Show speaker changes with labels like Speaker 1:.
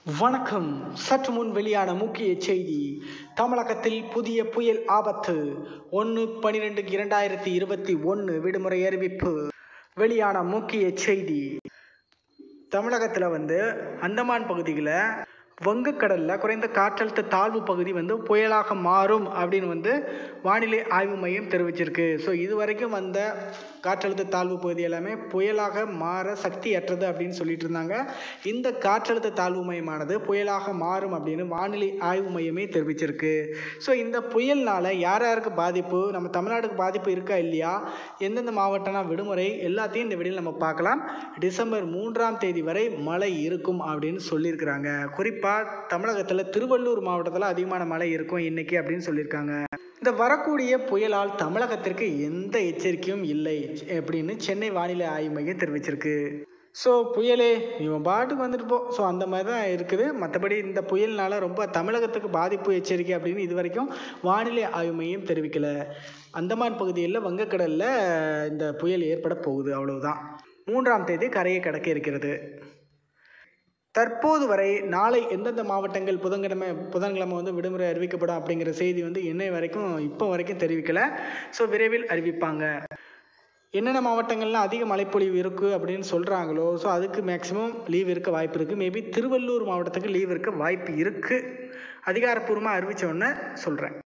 Speaker 1: வணக்கம் சற்று முன் வெளியான முக்கிய செய்தி தமிழகத்தில் புதிய புயல் ஆபத்து ஒன்று பனிரெண்டு இரண்டாயிரத்தி இருபத்தி ஒன்று விடுமுறை அறிவிப்பு வெளியான முக்கிய செய்தி தமிழகத்தில் வந்து அந்தமான் பகுதியில் வங்கக்கடலில் குறைந்த காற்றழுத்த தாழ்வு பகுதி வந்து புயலாக மாறும் அப்படின்னு வந்து வானிலை ஆய்வு மையம் தெரிவிச்சிருக்கு ஸோ இது வரைக்கும் வந்த காற்றழுத்த தாழ்வு பகுதி எல்லாமே புயலாக மாற சக்தியற்றது அப்படின்னு சொல்லிட்டு இருந்தாங்க இந்த காற்றழுத்த தாழ்வு மையமானது புயலாக மாறும் அப்படின்னு வானிலை ஆய்வு மையமே தெரிவிச்சிருக்கு ஸோ இந்த புயல்னால யார் யாருக்கு பாதிப்பு நம்ம தமிழ்நாட்டுக்கு பாதிப்பு இருக்கா இல்லையா எந்தெந்த மாவட்டம்னா விடுமுறை எல்லாத்தையும் இந்த வீடியோவில் நம்ம பார்க்கலாம் டிசம்பர் மூன்றாம் தேதி வரை மழை இருக்கும் அப்படின்னு சொல்லியிருக்கிறாங்க குறிப்பாக தமிழகத்தில் திருவள்ளூர் மாவட்டத்தில் அதிகமான மழை இருக்கும் இன்னைக்கு அப்படின்னு சொல்லியிருக்காங்க இந்த வரக்கூடிய புயலால் தமிழகத்திற்கு எந்த எச்சரிக்கையும் இல்லை அப்படின்னு சென்னை வானிலை ஆய்வு மையம் தெரிவிச்சிருக்கு ஸோ புயலே இவன் பாட்டுக்கு வந்துட்டு போ ஸோ அந்த மாதிரி தான் இருக்குது மற்றபடி இந்த புயல்னால ரொம்ப தமிழகத்துக்கு பாதிப்பு எச்சரிக்கை அப்படின்னு இது வரைக்கும் வானிலை ஆய்வு மையம் தெரிவிக்கலை அந்தமான் பகுதியில் வங்கக்கடலில் இந்த புயல் ஏற்பட போகுது அவ்வளவுதான் மூன்றாம் தேதி கரையை கடக்க இருக்கிறது தற்போது வரை நாளை எந்தெந்த மாவட்டங்கள் புதன்கிழமை புதன்கிழமை வந்து விடுமுறை அறிவிக்கப்படும் அப்படிங்கிற செய்தி வந்து இன்னை வரைக்கும் இப்போ வரைக்கும் தெரிவிக்கலை ஸோ விரைவில் அறிவிப்பாங்க என்னென்ன மாவட்டங்கள்லாம் அதிக மழைப்பொழிவு இருக்குது அப்படின்னு சொல்கிறாங்களோ ஸோ அதுக்கு மேக்ஸிமம் லீவ் இருக்க வாய்ப்பு இருக்குது மேபி திருவள்ளூர் மாவட்டத்துக்கு லீவ் இருக்க வாய்ப்பு இருக்குது அதிகாரப்பூர்வமாக அறிவித்த உடனே சொல்கிறேன்